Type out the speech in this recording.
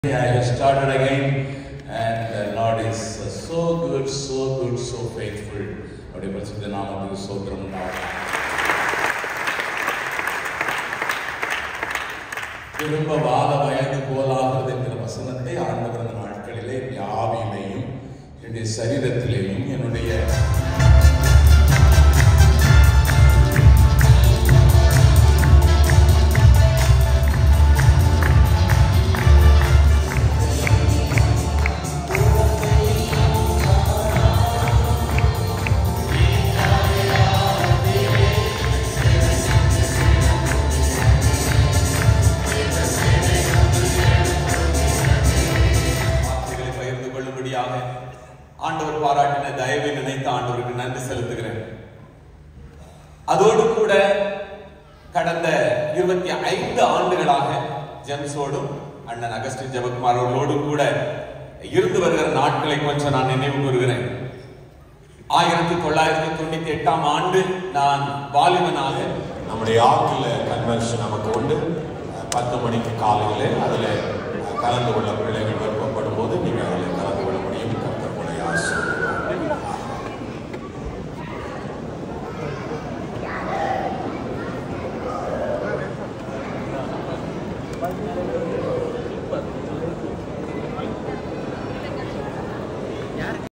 I have started again, and the Lord is uh, so good, so good, so faithful. அவருடைய பரிசுத்த நாமத்துக்கு சோத்திரம் உண்டாவதாக. திரும்ப வாழ வயது போலாகிறது என்கிற வசனத்தை ஆண்டவர் இந்த நாட்களிலே என்னுடைய ஆவியிலேயும் என்னுடைய சரீரத்திலேயும் என்னுடைய வார்த்தைகளை பகிர்ந்து கொள்ளும்படியாக ஆண்டவர் பாராட்டின தயவை நினைத்து ஆண்டவருக்கு நன்றி செலுத்துகிறேன் அதோடு கூட கடந்த இருபத்தி ஐந்து ஆண்டுகளாக ஜெம்ஸோடும் அண்ணன் அகஸ்டின் ஜெபக்குமார் அவர்களோடும் கூட இருந்து வருகிற நாட்களை கொஞ்சம் நான் நினைவு கூறுகிறேன் ஆயிரத்தி தொள்ளாயிரத்தி தொண்ணூத்தி எட்டாம் ஆண்டு நான் வாலிபனாக நம்முடைய ஆக்கில கன்வென்ஷன் நமக்கு உண்டு பத்து மணிக்கு காலையிலே அதில் கலந்து கொள்ள பிள்ளைகள் விருப்பப்படும் போது நீங்கள் அதில் கலந்து கொள்ள முடியும் கர்த்தர் உங்களை ஆசீர்வதிப்பார்.